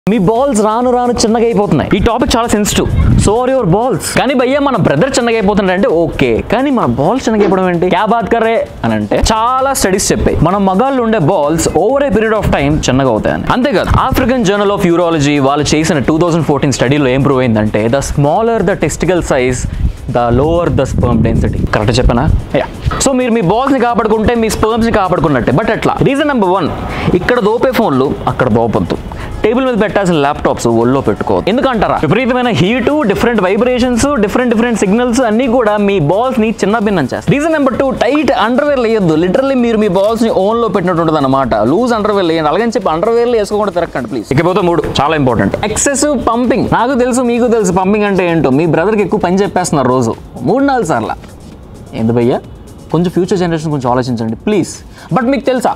మీ balls రాను రాను చిన్నగా అయిపోతున్నాయి ఈ టాపిక్ చాలా sensitive so are your balls కానీ భయ్య మన బ్రదర్ చిన్నగా అయిపోతున్నాడు అంటే ఓకే కానీ మన బాల్స్ చిన్నగా అయిపోవడం ఏంటి క్యా బాత్ కరే అని అంటే చాలా స్టడీస్ చెప్పాయి మన మగాళ్ళు ఉండే balls over a period of time చిన్నగా అవుతాయని అంతేకాదు ఆఫ్రికన్ జర్నల్ ఆఫ్ యూరాలజీ వాళ్ళు చేసిన టూ థౌసండ్ ఫోర్టీన్ స్టడీలో ఏం ప్రూవ్ అయిందంటే the smaller the testicle size the lower the sperm density correct చెప్పనా యా సో మీరు మీ బాల్స్ ని కాపాడుకుంటే మీ స్పర్మ్స్ ని కాపాడుకున్నట్టే బట్ ఎట్లా రీజన్ నెంబర్ వన్ ఇక్కడ దోపే ఫోన్లు అక్కడ దోపొద్దు టేబుల్ మీద పెట్టాల్సిన ల్యాప్టాప్స్ ఒళ్ళో పెట్టుకోవద్దు ఎందుకంటారా విపరీతమైన heat different vibrations different different signals అన్ని కూడా మీ బాల్స్ ని చిన్న భిన్నం చేస్తాయి reason number two tight underwear వేయొద్దు లిటరల్లీ మీరు మీ బాల్స్ ని ఓన్ లో పెట్టినట్టు ఉంటుంది అనమాట లూజ్ అండర్వేర్ వేయండి అలాగని చెప్పి అండర్వేర్ వేసుకోకుండా తిరగండి ప్లీజ్ ఇకపోతే మూడు చాలా ఇంపార్టెంట్ ఎక్సెసివ్ పంపింగ్ నాకు తెలుసు మీకు తెలుసు పంపింగ్ అంటే ఏంటో మీ బ్రదర్కి ఎక్కువ పని చెప్పేస్తున్నారు రోజు మూడు నాలుగు సార్లు ఎందు భయ్యా కొంచెం ఫ్యూచర్ జనరేషన్ కొంచెం ఆలోచించండి ప్లీజ్ బట్ మీకు తెలుసా